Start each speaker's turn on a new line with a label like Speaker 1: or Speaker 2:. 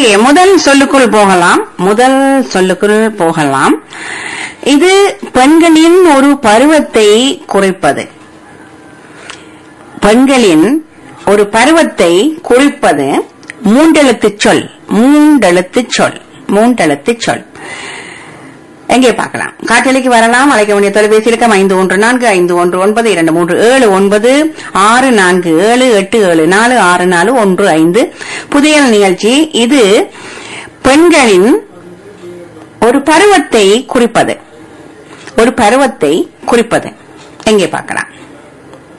Speaker 1: எங்கே முதல் சொல்லுக்குள் போகலாம் முதல் சொல்லுக்குள் போகலாம் இது பெண்களின் ஒரு பருவத்தை குறிப்பது பெண்களின் ஒரு பருவத்தை குறிப்பது மூண்டெழுத்து சொல் மூண்டெழுத்து சொல் மூண்டெழுத்து சொல் எங்கே பார்க்கலாம் காட்டலைக்கு வரலாம் அழைக்க வேண்டிய தொலைபேசி இலக்கம் ஐந்து ஒன்று நான்கு ஐந்து ஒன்று ஒன்பது இரண்டு மூன்று ஏழு ஒன்பது ஆறு நான்கு ஏழு எட்டு ஏழு நாலு ஆறு நாலு ஒன்று ஐந்து புதிய நிகழ்ச்சி இது பெண்களின் ஒரு பருவத்தை குறிப்பது ஒரு பருவத்தை குறிப்பது எங்கே பார்க்கலாம்